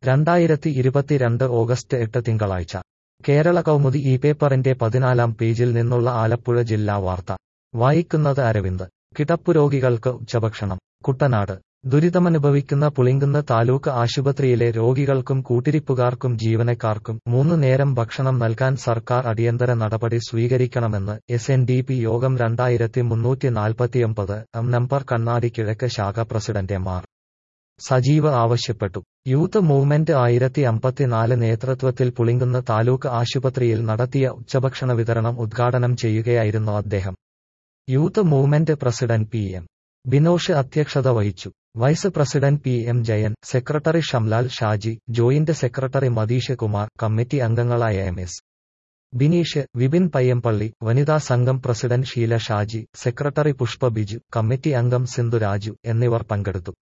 രണ്ടായിരത്തി ഇരുപത്തിരണ്ട് ഓഗസ്റ്റ് എട്ട് തിങ്കളാഴ്ച കേരള കൗമുദി ഈ പേപ്പറിന്റെ പതിനാലാം പേജിൽ നിന്നുള്ള ആലപ്പുഴ ജില്ലാ വാർത്ത വായിക്കുന്നത് അരവിന്ദ് കിടപ്പുരോഗികൾക്ക് ഉച്ചഭക്ഷണം കുട്ടനാട് ദുരിതമനുഭവിക്കുന്ന പുളിങ്കുന്ന് താലൂക്ക് ആശുപത്രിയിലെ രോഗികൾക്കും കൂട്ടിരിപ്പുകാർക്കും ജീവനക്കാർക്കും മൂന്ന് നേരം ഭക്ഷണം നൽകാൻ സർക്കാർ അടിയന്തര നടപടി സ്വീകരിക്കണമെന്ന് എസ് എൻ ഡി പി യോഗം രണ്ടായിരത്തി മുന്നൂറ്റി നാൽപ്പത്തിയൊമ്പത് എം നമ്പർ കണ്ണാടി കിഴക്ക് ശാഖ പ്രസിഡന്റ് മാർ സജീവ് ആവശ്യപ്പെട്ടു യൂത്ത് മൂവ്മെന്റ് ആയിരത്തി അമ്പത്തിനാല് നേതൃത്വത്തിൽ പുളിങ്കുന്ന് താലൂക്ക് ആശുപത്രിയിൽ നടത്തിയ ഉച്ചഭക്ഷണ വിതരണം ഉദ്ഘാടനം ചെയ്യുകയായിരുന്നു അദ്ദേഹം youth movement president P M Binosh അധ്യക്ഷത വഹിച്ചു vice president P M Jayan secretary Shamlal Shaji joint secretary Mathish Kumar committee അംഗങ്ങളായ എം എസ് ബിനീഷ് വിപിൻ പയ്യമ്പള്ളി വനിതാ സംഘം president Sheela Shaji secretary Pushpa Biju committee അംഗം സിന്ധു രാജു എന്നിവർ പങ്കെടുത്തു